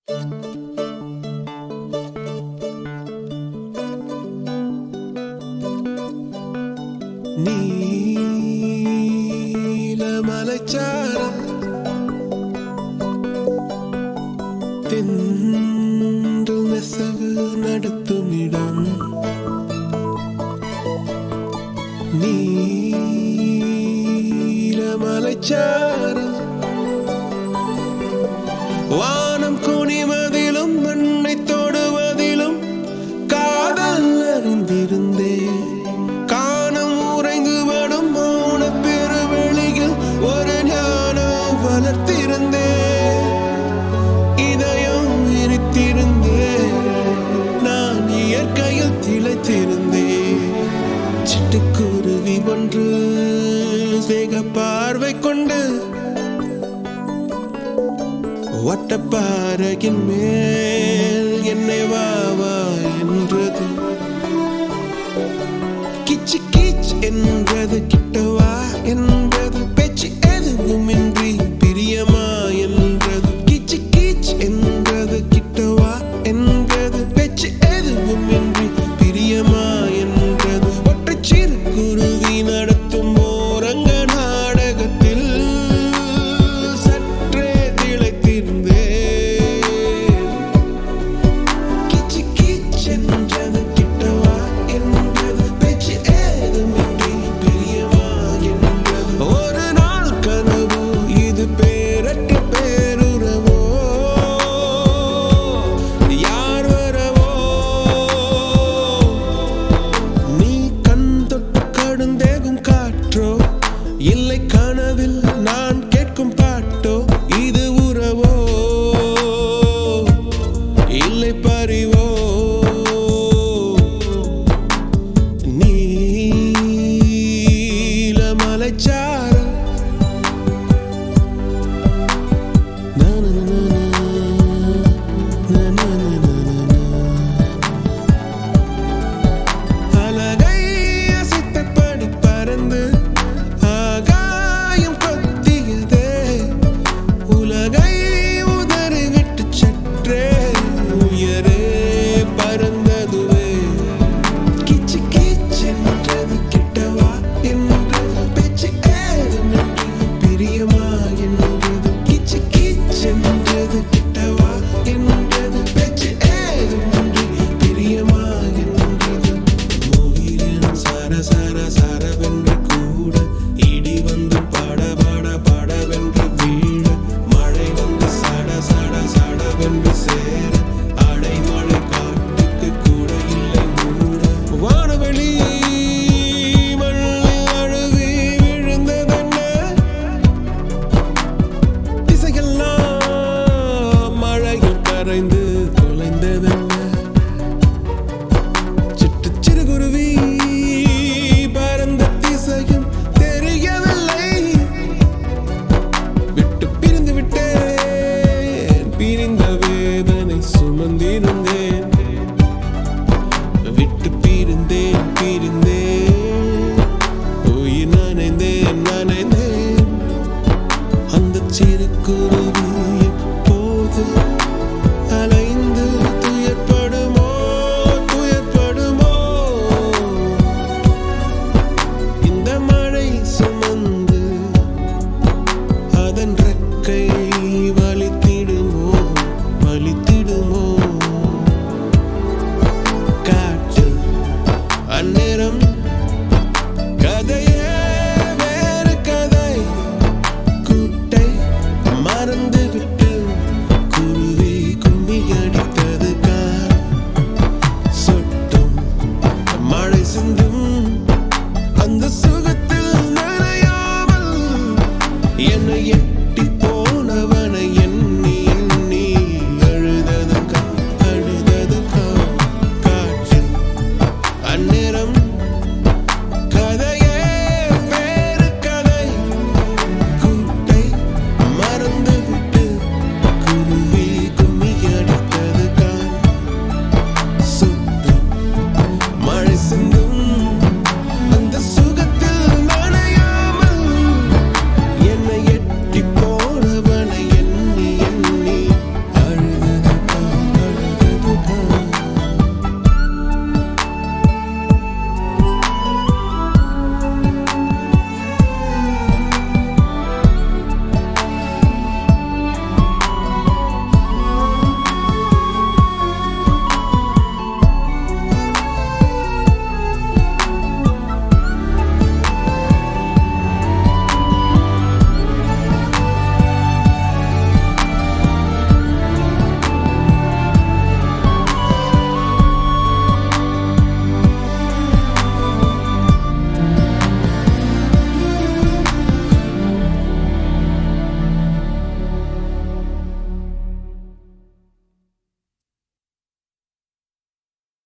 நீலமலைச்சாரல் தென்றல் நெசவு நடத்தும் இடம் நீலமலைச்சாரல் வானம் குனிவதிலும் மண்ணை தொடுவதிலும் காதல் அறிந்திருந்தேன் காணம் உறைந்து வடும் மௌன பெருவெளியில் ஒரு ஞானம் வளர்த்திருந்தேன் இதயம் விரித்திருந்தேன் நான் இயற்கையில் திளைத்திருந்தேன் சிட்டுக்குருவி ஒன்று வேக பார்வை கொண்டு வட்டப்பாறையின் மேல் என்னை வா வா என்றது கிச்சு கிச் என்றது கிட்டவா என்றது பேச்சு எதுவுமின்றி பிரியமா என்றது கிச்சு கிச் என்றது கிட்டவா என்றது பேச்சு எதுவுமின்றி பிரியமா என்றது ஒற்றை சிறு குருவி நடத்தும் ஓரங்க நாடகத்தில் சற்றே திளைத்திருந்தேன் கிச்சு கிச்சென்றது கிட்டவா என்றது பேச்சு ஏதுமின்றி பிரியவா என்றது ஒரு நாள் கனவு இது பேரற்ற பேருறவோ யார் வரவோ நீ கண் தொட்டு கடுந்தேகும் காற்றோ இல்லை கனவில் நான் கேட்கும் பாட்டோ இது உறவோ இல்லை பறிவோ நீலமலைச்சாரல் நா, நா, நா, நா, நா, நா, நா, நா, நா, நா. அலகை அசைத்தபடி பறந்து ஆகாயம் கொத்தியதே உலகை உதறிவிட்டு சற்றே உயரே பறந்ததுவே கிச்சு கிச்சென்றது கிட்டவா என்றது பேச்சு ஏதுமின்றி பிரியமா என்றது கிச்சு கிச்சென்றது கிட்டவா என்றது பேச்சு ஏதுமின்றி பிரியமா என்றது மோகிரினம் சார சார சாரவென்று கூட இடி வந்து பாட பாட பாடவென்று வீழ மழை வந்து சட சட சடவென்று சேர அடைமழை காட்டுக்கு கூட இல்லை மூட வானவெளி மண்ணில் அழுவி விழுந்ததென்ன திசையெல்லாம் மழையில் கரைந்து தொலைந்ததென்ன சிட்டு சிறுகுருவி பறந்த திசையும் தெரியவில்லை விட்டு பிரிந்து விட்டேன் பிரிந்த வேதனை சுமந்திருந்தேன்